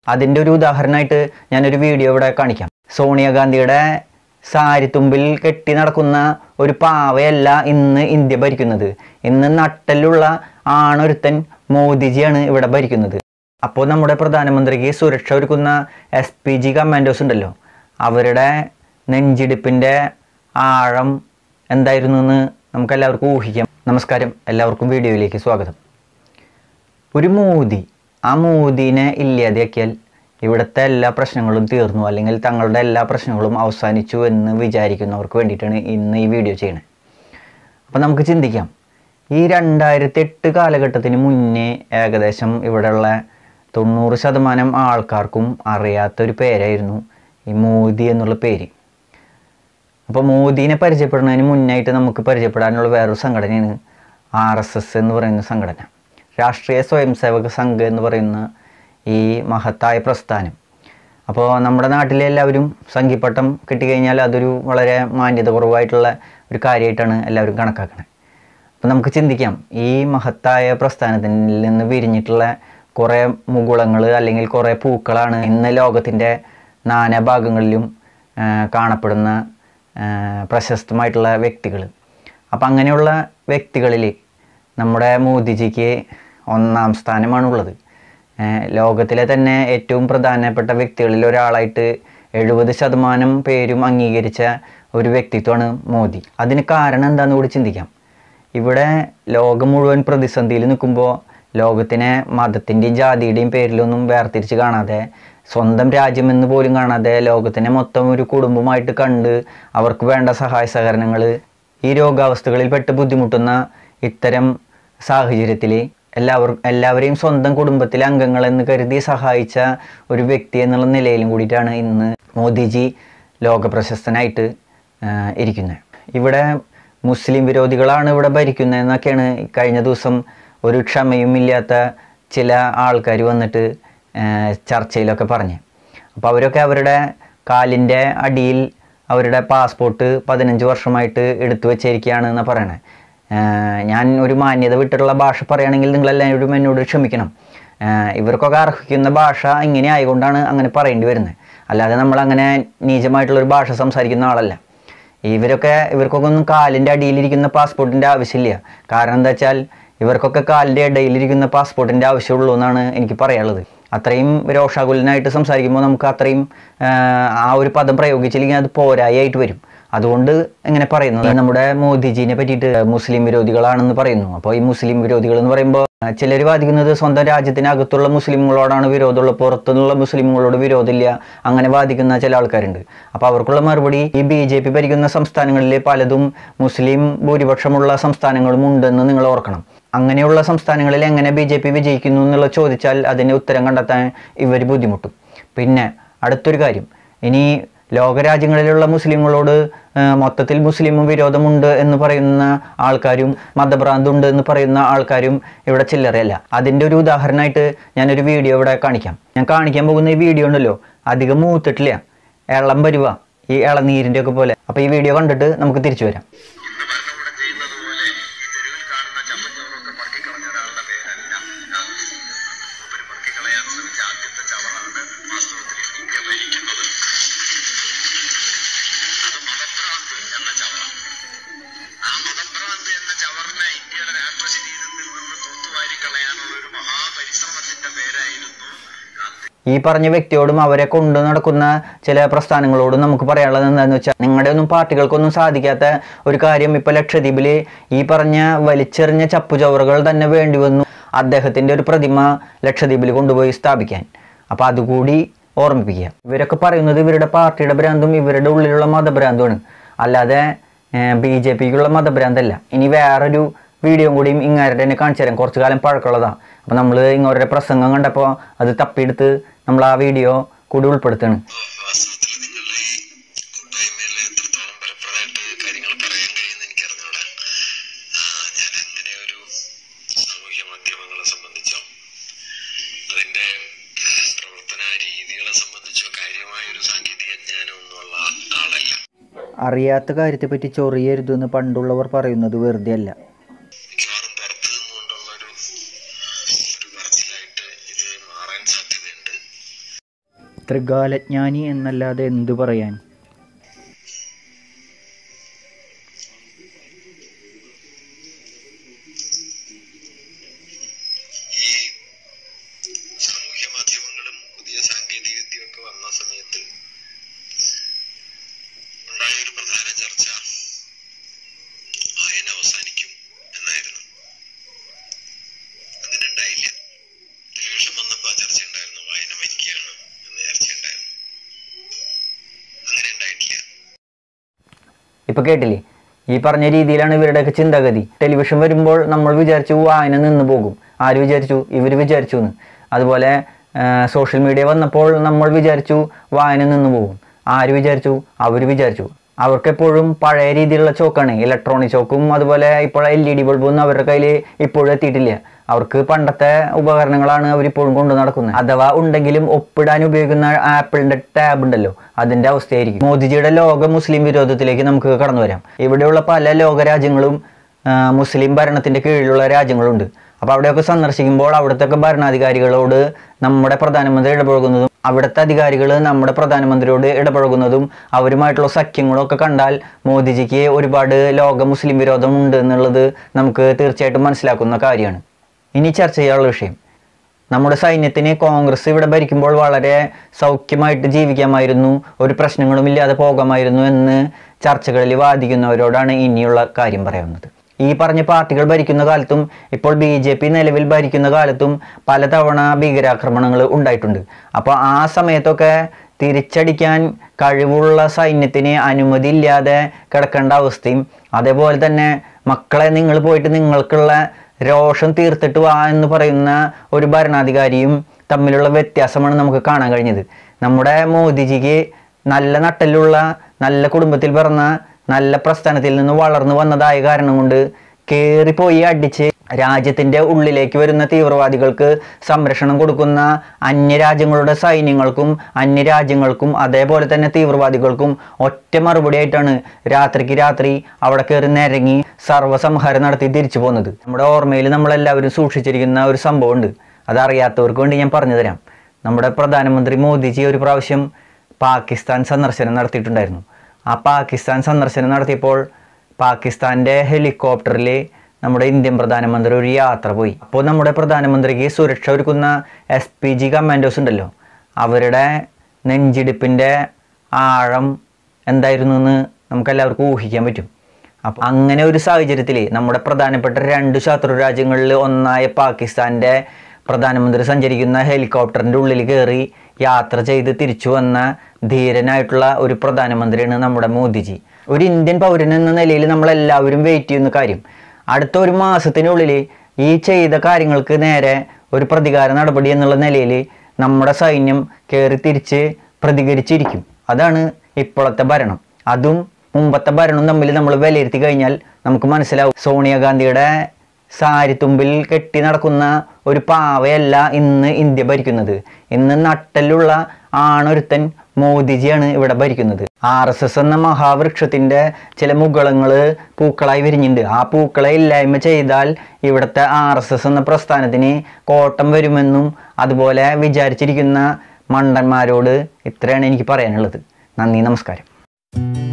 അതിൻ്റെ ഒരു ഉദാഹരണമായിട്ട് ഞാനൊരു വീഡിയോ ഇവിടെ കാണിക്കാം സോണിയാഗാന്ധിയുടെ സാരിത്തുമ്പിൽ കെട്ടി നടക്കുന്ന ഒരു പാവയല്ല ഇന്ന് ഇന്ത്യ ഭരിക്കുന്നത് ഇന്ന് നട്ടലുള്ള ആണൊരുത്തൻ മോദിജിയാണ് ഇവിടെ ഭരിക്കുന്നത് അപ്പോൾ നമ്മുടെ പ്രധാനമന്ത്രിക്ക് സുരക്ഷ ഒരുക്കുന്ന എസ് പി ജി കമാൻഡോസ് ഉണ്ടല്ലോ അവരുടെ നെഞ്ചിടിപ്പിൻ്റെ ആഴം എന്തായിരുന്നു എന്ന് നമുക്കെല്ലാവർക്കും ഊഹിക്കാം നമസ്കാരം എല്ലാവർക്കും വീഡിയോയിലേക്ക് സ്വാഗതം ഒരു മോദി ആ മോദീനെ ഇല്ലാതെയാക്കിയാൽ ഇവിടുത്തെ എല്ലാ പ്രശ്നങ്ങളും തീർന്നു അല്ലെങ്കിൽ തങ്ങളുടെ എല്ലാ പ്രശ്നങ്ങളും അവസാനിച്ചു എന്ന് വിചാരിക്കുന്നവർക്ക് വേണ്ടിയിട്ടാണ് ഇന്ന് ഈ വീഡിയോ ചെയ്യണത് അപ്പോൾ നമുക്ക് ചിന്തിക്കാം ഈ രണ്ടായിരത്തി എട്ട് കാലഘട്ടത്തിന് മുന്നേ ഏകദേശം ഇവിടെയുള്ള തൊണ്ണൂറ് ശതമാനം ആൾക്കാർക്കും അറിയാത്തൊരു പേരായിരുന്നു ഈ മോദി എന്നുള്ള പേര് അപ്പോൾ മോദീനെ പരിചയപ്പെടുന്നതിന് മുന്നായിട്ട് നമുക്ക് പരിചയപ്പെടാനുള്ള വേറൊരു സംഘടനയാണ് ആർ എസ് എസ് എന്ന് പറയുന്ന സംഘടന രാഷ്ട്രീയ സ്വയം സേവക സംഘ് എന്ന് പറയുന്ന ഈ മഹത്തായ പ്രസ്ഥാനം അപ്പോൾ നമ്മുടെ നാട്ടിലെ എല്ലാവരും സംഘിപ്പട്ടം കിട്ടിക്കഴിഞ്ഞാൽ അതൊരു വളരെ മാന്യത കുറവായിട്ടുള്ള ഒരു കാര്യമായിട്ടാണ് എല്ലാവരും കണക്കാക്കുന്നത് അപ്പോൾ നമുക്ക് ചിന്തിക്കാം ഈ മഹത്തായ പ്രസ്ഥാനത്തിൽ നിന്ന് വിരിഞ്ഞിട്ടുള്ള കുറേ മുകുളങ്ങൾ അല്ലെങ്കിൽ കുറേ പൂക്കളാണ് ഇന്ന് ലോകത്തിൻ്റെ നാനാഭാഗങ്ങളിലും ആ, കാണപ്പെടുന്ന ആ, പ്രശസ്തമായിട്ടുള്ള വ്യക്തികൾ അപ്പം അങ്ങനെയുള്ള വ്യക്തികളിൽ നമ്മുടെ മോദിജിക്ക് ഒന്നാം സ്ഥാനമാണുള്ളത് ഏഹ് ലോകത്തിലെ തന്നെ ഏറ്റവും പ്രധാനപ്പെട്ട വ്യക്തികളിൽ ഒരാളായിട്ട് എഴുപത് ശതമാനം പേരും അംഗീകരിച്ച ഒരു വ്യക്തിത്വമാണ് മോദി അതിന് കാരണം എന്താണെന്ന് കൂടി ചിന്തിക്കാം ഇവിടെ ലോകം മുഴുവൻ പ്രതിസന്ധിയിൽ നിൽക്കുമ്പോൾ ലോകത്തിനെ മതത്തിൻ്റെയും ജാതിയുടെയും പേരിലൊന്നും വേർതിരിച്ച് കാണാതെ സ്വന്തം രാജ്യമെന്ന് പോലും കാണാതെ ലോകത്തിനെ മൊത്തം ഒരു കുടുംബമായിട്ട് കണ്ട് അവർക്ക് വേണ്ട സഹായ സഹകരണങ്ങൾ ഈ രോഗാവസ്ഥകളിൽ പെട്ട് ബുദ്ധിമുട്ടുന്ന ഇത്തരം സാഹചര്യത്തിൽ എല്ലാവർ എല്ലാവരെയും സ്വന്തം കുടുംബത്തിലെ അംഗങ്ങളെന്ന് കരുതി സഹായിച്ച ഒരു വ്യക്തി എന്നുള്ള നിലയിലും കൂടിയിട്ടാണ് ഇന്ന് മോദിജി ലോകപ്രശസ്തനായിട്ട് ഇരിക്കുന്നത് ഇവിടെ മുസ്ലിം വിരോധികളാണ് ഇവിടെ ഭരിക്കുന്നതെന്നൊക്കെയാണ് കഴിഞ്ഞ ദിവസം ഒരു ക്ഷമയും ഇല്ലാത്ത ചില ആൾക്കാർ വന്നിട്ട് ആ, ചർച്ചയിലൊക്കെ പറഞ്ഞ് അപ്പോൾ അവരൊക്കെ അവരുടെ കാലിൻ്റെ അടിയിൽ അവരുടെ പാസ്പോർട്ട് പതിനഞ്ച് വർഷമായിട്ട് എടുത്തു വെച്ചിരിക്കുകയാണ് എന്ന് പറയണേ ആഹ് ഞാൻ ഒരു മാന്യത വിട്ടിട്ടുള്ള ഭാഷ പറയുകയാണെങ്കിൽ നിങ്ങളെല്ലാവരും എന്നോട് ക്ഷമിക്കണം ആഹ് ഇവർക്കൊക്കെ അർഹിക്കുന്ന ഭാഷ ഇങ്ങനെ ആയതുകൊണ്ടാണ് അങ്ങനെ പറയേണ്ടി വരുന്നത് അല്ലാതെ നമ്മൾ അങ്ങനെ നീചമായിട്ടുള്ളൊരു ഭാഷ സംസാരിക്കുന്ന ആളല്ല ഇവരൊക്കെ ഇവർക്കൊക്കെ ഒന്നും കാലിൻ്റെ അടിയിലിരിക്കുന്ന പാസ്പോർട്ടിൻ്റെ ആവശ്യമില്ല കാരണം എന്താ വെച്ചാൽ ഇവർക്കൊക്കെ കാലിൻ്റെ ഇടയിലിരിക്കുന്ന പാസ്പോർട്ടിൻ്റെ ആവശ്യമുള്ളൂ എന്നാണ് എനിക്ക് പറയാനുള്ളത് അത്രയും രോഷാകുലനായിട്ട് സംസാരിക്കുമ്പോൾ നമുക്ക് അത്രയും ആഹ് ആ ഒരു പദം പ്രയോഗിച്ചില്ലെങ്കിൽ അത് പോരായായിട്ട് വരും അതുകൊണ്ട് എങ്ങനെ പറയുന്നത് നമ്മുടെ മോദിജിനെ പറ്റിയിട്ട് മുസ്ലിം വിരോധികളാണെന്ന് പറയുന്നു അപ്പോൾ ഈ മുസ്ലിം വിരോധികൾ എന്ന് പറയുമ്പോൾ ചിലർ വാദിക്കുന്നത് സ്വന്തം രാജ്യത്തിനകത്തുള്ള മുസ്ലിമുകളോടാണ് വിരോധമുള്ള പുറത്തുനിന്നുള്ള മുസ്ലിമുകളോട് വിരോധമില്ല അങ്ങനെ വാദിക്കുന്ന ചില ആൾക്കാരുണ്ട് അപ്പോൾ അവർക്കുള്ള മറുപടി ഈ ബി ജെ പി ഭരിക്കുന്ന സംസ്ഥാനങ്ങളിൽ പലതും മുസ്ലിം ഭൂരിപക്ഷമുള്ള സംസ്ഥാനങ്ങളും ഉണ്ടെന്ന് നിങ്ങൾ ഓർക്കണം അങ്ങനെയുള്ള സംസ്ഥാനങ്ങളിൽ എങ്ങനെ ബി ജെ പി വിജയിക്കുന്നു എന്നുള്ള ചോദിച്ചാൽ അതിന് ഉത്തരം കണ്ടെത്താൻ ഇവർ ബുദ്ധിമുട്ടും പിന്നെ അടുത്തൊരു കാര്യം ഇനി ലോകരാജ്യങ്ങളിലുള്ള മുസ്ലിങ്ങളോട് ആ, മൊത്തത്തിൽ മുസ്ലിം വിരോധമുണ്ട് എന്ന് പറയുന്ന ആൾക്കാരും മതഭ്രാന്തുണ്ട് എന്ന് പറയുന്ന ആൾക്കാരും ഇവിടെ ചില്ലറയല്ല അതിൻ്റെ ഒരു ഉദാഹരണമായിട്ട് ഞാനൊരു വീഡിയോ ഇവിടെ കാണിക്കാം ഞാൻ കാണിക്കാൻ പോകുന്ന ഈ വീഡിയോ ഉണ്ടല്ലോ അധികം മൂത്തിട്ടില്ല ഇളം വരുക ഈ ഇളനീരിൻ്റെ ഒക്കെ പോലെ അപ്പോൾ ഈ വീഡിയോ കണ്ടിട്ട് നമുക്ക് തിരിച്ചു വരാം ഇന്ന് ഭരണകൂടം ചെയ്യുന്നത് പോലെ ഈ തെരുവിൽ കാണുന്ന ചപ്പച്ചവറൊക്കെ പറക്കിക്കളഞ്ഞ ഒരാളുടെ പേരല്ല മൂപ്പര് പറക്കിക്കളയാൻ ശ്രമിച്ച ആദ്യത്തെ ചവറാണ് വാസ്തവത്തിൽ ഇന്ത്യ ഭരിക്കുന്നത് അത് മതഭ്രാന്ത് എന്ന ചവറ ആ മതഭ്രാന്ത് എന്ന ചവറിനെ ഇന്ത്യയുടെ രാഷ്ട്രശരീരത്തിൽ നിന്ന് തൂത്തുവാരിക്കളയാനുള്ള ഒരു മഹാപരിശ്രമത്തിന്റെ പേരായിരുന്നു ഗാന്ധി ഈ പറഞ്ഞ വ്യക്തിയോടും അവരെ കൊണ്ടു നടക്കുന്ന ചില പ്രസ്ഥാനങ്ങളോടും നമുക്ക് പറയാനുള്ളത് എന്താണെന്ന് വെച്ചാൽ നിങ്ങളുടെ ഒന്നും പാർട്ടികൾക്കൊന്നും സാധിക്കാത്ത ഒരു കാര്യം ഇപ്പൊ ലക്ഷദ്വീപില് ഈ പറഞ്ഞ വലിച്ചെറിഞ്ഞ ചപ്പുചവറുകൾ തന്നെ വേണ്ടി വന്നു അദ്ദേഹത്തിന്റെ ഒരു പ്രതിമ ലക്ഷദ്വീപിൽ കൊണ്ടുപോയി സ്ഥാപിക്കാൻ അപ്പൊ അതുകൂടി ഓർമ്മിപ്പിക്കുക ഇവരൊക്കെ പറയുന്നത് ഇവരുടെ പാർട്ടിയുടെ ഭ്രാന്തും ഇവരുടെ ഉള്ളിലുള്ള മതഭ്രാന്തുമാണ് അല്ലാതെ ബി ജെ പിക്കുള്ള മതഭ്രാന്തല്ല ഇനി വേറൊരു വീഡിയോ കൂടിയും ഇങ്ങാരുടെ തന്നെ കാണിച്ചു തരാം കുറച്ചു കാലം പഴക്കമുള്ളതാണ് അപ്പോൾ നമ്മൾ ഇങ്ങോരുടെ പ്രസംഗം കണ്ടപ്പോൾ അത് തപ്പിയെടുത്ത് നമ്മൾ ആ വീഡിയോ കൂടി ഉൾപ്പെടുത്തുകയാണ് വാസ്തവത്തിൽ നിങ്ങളുടെ ഈ കൂട്ടായ്മയിൽ എത്രത്തോളം ഫലപ്രദമായിട്ട് കാര്യങ്ങൾ പറയാൻ കഴിയുമെന്ന് എനിക്കറിഞ്ഞൂടാ ആ, ഞാൻ അങ്ങനെ ഒരു സാമൂഹ്യ മാധ്യമങ്ങളെ സംബന്ധിച്ചോ അതിന്റെ പ്രവർത്തന രീതികളെ സംബന്ധിച്ചോ കാര്യമായ ഒരു സാങ്കേതിക ജ്ഞാനമൊന്നുമുള്ള ആളല്ല അറിയാത്ത കാര്യത്തെപ്പറ്റി ചൊറിയരുതെന്ന് പണ്ടുള്ളവർ പറയുന്നത് വെറുതെ അല്ല മിക്കവാറും പുറത്തു നിന്നുകൊണ്ടുള്ള ഒരു ഒരു പറച്ചിലായിട്ട് ഇത് മാറാൻ സാധ്യതയുണ്ട് ത്രികാലജ്ഞാനി എന്നല്ലാതെ എന്തു പറയാൻ ഈ സാമൂഹ്യ മാധ്യമങ്ങളും പുതിയ സാങ്കേതിക വിദ്യയൊക്കെ വന്ന സമയത്ത് ഉണ്ടായ ഒരു പ്രധാന ചർച്ച വായന അവസാനിക്കും എന്നായിരുന്നു അതിനുണ്ടായില്ല ടെലിവിഷൻ വന്നപ്പോൾ ആ ചർച്ച ഉണ്ടായിരുന്നു വായന മരിക്കുകയാണ് എന്ന ചർച്ച ഉണ്ടായിരുന്നു അങ്ങനെ ഉണ്ടായിട്ടില്ല ഇപ്പൊ കേട്ടില്ലേ ഈ പറഞ്ഞ രീതിയിലാണ് ഇവരുടെയൊക്കെ ചിന്താഗതി ടെലിവിഷൻ വരുമ്പോൾ നമ്മൾ വിചാരിച്ചു വായന നിന്ന് പോകും ആര് വിചാരിച്ചു ഇവർ വിചാരിച്ചു എന്ന് അതുപോലെ സോഷ്യൽ മീഡിയ വന്നപ്പോൾ നമ്മൾ വിചാരിച്ചു വായന നിന്ന് പോകും ആര് വിചാരിച്ചു അവർ വിചാരിച്ചു അവർക്കെപ്പോഴും പഴയ രീതിയിലുള്ള ചോക്കാണ് ഇലക്ട്രോണിക് ചോക്കും അതുപോലെ ഇപ്പോൾ എൽ ഇ ഡി ബൾബൊന്നും അവരുടെ കയ്യിൽ ഇപ്പോഴും എത്തിയിട്ടില്ല അവർക്ക് പണ്ടത്തെ ഉപകരണങ്ങളാണ് അവരിപ്പോഴും കൊണ്ടു നടക്കുന്നത് അഥവാ ഉണ്ടെങ്കിലും ഒപ്പിടാൻ ഉപയോഗിക്കുന്ന ആപ്പിളിന്റെ ടാബ് ഉണ്ടല്ലോ അതിന്റെ അവസ്ഥയായിരിക്കും മോദിജിയുടെ ലോക മുസ്ലിം വിരോധത്തിലേക്ക് നമുക്ക് കടന്നു വരാം ഇവിടെയുള്ള പല ലോക രാജ്യങ്ങളും ആ, മുസ്ലിം ഭരണത്തിന്റെ കീഴിലുള്ള രാജ്യങ്ങളുണ്ട് അപ്പോൾ അവിടെയൊക്കെ സന്ദർശിക്കുമ്പോൾ അവിടുത്തെ ഭരണാധികാരികളോട് നമ്മുടെ പ്രധാനമന്ത്രി ഇടപഴകുന്നതും അവിടുത്തെ അധികാരികൾ നമ്മുടെ പ്രധാനമന്ത്രിയോട് ഇടപഴകുന്നതും അവരുമായിട്ടുള്ള സഖ്യങ്ങളും ഒക്കെ കണ്ടാൽ മോദിജിക്ക് ഒരുപാട് ലോക മുസ്ലിം വിരോധം ഉണ്ട് എന്നുള്ളത് നമുക്ക് തീർച്ചയായിട്ടും മനസ്സിലാക്കുന്ന കാര്യമാണ് ഇനി ചർച്ച ചെയ്യാനുള്ള വിഷയം നമ്മുടെ സൈന്യത്തിന് കോൺഗ്രസ് ഇവിടെ ഭരിക്കുമ്പോൾ വളരെ സൗഖ്യമായിട്ട് ജീവിക്കാമായിരുന്നു ഒരു പ്രശ്നങ്ങളും ഇല്ലാതെ പോകാമായിരുന്നു എന്ന് ചർച്ചകളിൽ വാദിക്കുന്നവരോടാണ് ഇനിയുള്ള കാര്യം പറയാവുന്നത് ഈ പറഞ്ഞ പാർട്ടികൾ ഭരിക്കുന്ന കാലത്തും ഇപ്പോൾ ബി ജെ പി നിലവിൽ ഭരിക്കുന്ന കാലത്തും പലതവണ ഭീകരാക്രമണങ്ങൾ ഉണ്ടായിട്ടുണ്ട് അപ്പോൾ ആ സമയത്തൊക്കെ തിരിച്ചടിക്കാൻ കഴിവുള്ള സൈന്യത്തിന് അനുമതി ഇല്ലാതെ കിടക്കേണ്ട അവസ്ഥയും അതേപോലെ തന്നെ മക്കളെ നിങ്ങൾ പോയിട്ട് നിങ്ങൾക്കുള്ള രോഷം തീർത്തിട്ട് വാ എന്ന് പറയുന്ന ഒരു ഭരണാധികാരിയും തമ്മിലുള്ള വ്യത്യാസമാണ് നമുക്ക് കാണാൻ കഴിഞ്ഞത് നമ്മുടെ മോദിജിക്ക് നല്ല നട്ടലുള്ള നല്ല കുടുംബത്തിൽ പിറന്ന നല്ല പ്രസ്ഥാനത്തിൽ നിന്ന് വളർന്നു വന്നതായ കാരണം കൊണ്ട് കയറിപ്പോയി അടിച്ച് രാജ്യത്തിൻ്റെ ഉള്ളിലേക്ക് വരുന്ന തീവ്രവാദികൾക്ക് സംരക്ഷണം കൊടുക്കുന്ന അന്യരാജ്യങ്ങളുടെ സൈന്യങ്ങൾക്കും അന്യരാജ്യങ്ങൾക്കും അതേപോലെ തന്നെ തീവ്രവാദികൾക്കും ഒറ്റ മറുപടിയായിട്ടാണ് രാത്രിക്ക് രാത്രി അവിടെ കയറി നിരങ്ങി സർവ്വസംഹാരം നടത്തി തിരിച്ചു പോകുന്നത് നമ്മുടെ ഓർമ്മയിൽ നമ്മളെല്ലാവരും സൂക്ഷിച്ചിരിക്കുന്ന ഒരു സംഭവമുണ്ട് അതറിയാത്തവർക്ക് വേണ്ടി ഞാൻ പറഞ്ഞു തരാം നമ്മുടെ പ്രധാനമന്ത്രി മോദിജി ഒരു പ്രാവശ്യം പാകിസ്ഥാൻ സന്ദർശനം നടത്തിയിട്ടുണ്ടായിരുന്നു ആ പാകിസ്ഥാൻ സന്ദർശനം നടത്തിയപ്പോൾ പാകിസ്ഥാൻ്റെ ഹെലികോപ്റ്ററിൽ നമ്മുടെ ഇന്ത്യൻ പ്രധാനമന്ത്രി ഒരു യാത്ര പോയി അപ്പോൾ നമ്മുടെ പ്രധാനമന്ത്രിക്ക് സുരക്ഷ ഒരുക്കുന്ന എസ് പി ജി കമാൻഡോസ് ഉണ്ടല്ലോ അവരുടെ നെഞ്ചിടിപ്പിൻ്റെ ആഴം എന്തായിരുന്നു എന്ന് നമുക്കെല്ലാവർക്കും ഊഹിക്കാൻ പറ്റും അപ്പം അങ്ങനെ ഒരു സാഹചര്യത്തിൽ നമ്മുടെ പ്രധാനപ്പെട്ട രണ്ട് ശത്രു രാജ്യങ്ങളിൽ ഒന്നായ പാകിസ്ഥാൻ്റെ പ്രധാനമന്ത്രി സഞ്ചരിക്കുന്ന ഹെലികോപ്റ്ററിൻ്റെ ഉള്ളിൽ കയറി യാത്ര ചെയ്ത് തിരിച്ചു വന്ന ധീരനായിട്ടുള്ള ഒരു പ്രധാനമന്ത്രിയാണ് നമ്മുടെ മോദിജി ഒരു ഇന്ത്യൻ പൗരൻ എന്ന നിലയിൽ നമ്മളെല്ലാവരും വെയിറ്റ് ചെയ്യുന്ന കാര്യം അടുത്ത ഒരു മാസത്തിനുള്ളിൽ ഈ ചെയ്ത കാര്യങ്ങൾക്ക് നേരെ ഒരു പ്രതികാര നടപടി എന്നുള്ള നിലയിൽ നമ്മുടെ സൈന്യം കയറി തിരിച്ച് പ്രതികരിച്ചിരിക്കും അതാണ് ഇപ്പോഴത്തെ ഭരണം അതും മുമ്പത്തെ ഭരണം തമ്മിൽ നമ്മൾ വിലയിരുത്തി കഴിഞ്ഞാൽ നമുക്ക് മനസ്സിലാവും സോണിയാഗാന്ധിയുടെ സാരിത്തുമ്പിൽ കെട്ടി നടക്കുന്ന ഒരു പാവയല്ല ഇന്ന് ഇന്ത്യ ഭരിക്കുന്നത് ഇന്ന് നട്ടലുള്ള ആണൊരുത്തൻ മോദിജിയാണ് ഇവിടെ ഭരിക്കുന്നത് ആർ എസ് എസ് എന്ന മഹാവൃക്ഷത്തിന്റെ ചില മുകളങ്ങള് പൂക്കളായി വിരിഞ്ഞിട്ടുണ്ട് ആ പൂക്കളെ ഇല്ലായ്മ ചെയ്താൽ ഇവിടുത്തെ ആർ എസ് എസ് എന്ന പ്രസ്ഥാനത്തിന് കോട്ടം വരുമെന്നും അതുപോലെ വിചാരിച്ചിരിക്കുന്ന മണ്ടന്മാരോട് ഇത്രയാണ് എനിക്ക് പറയാനുള്ളത് നന്ദി നമസ്കാരം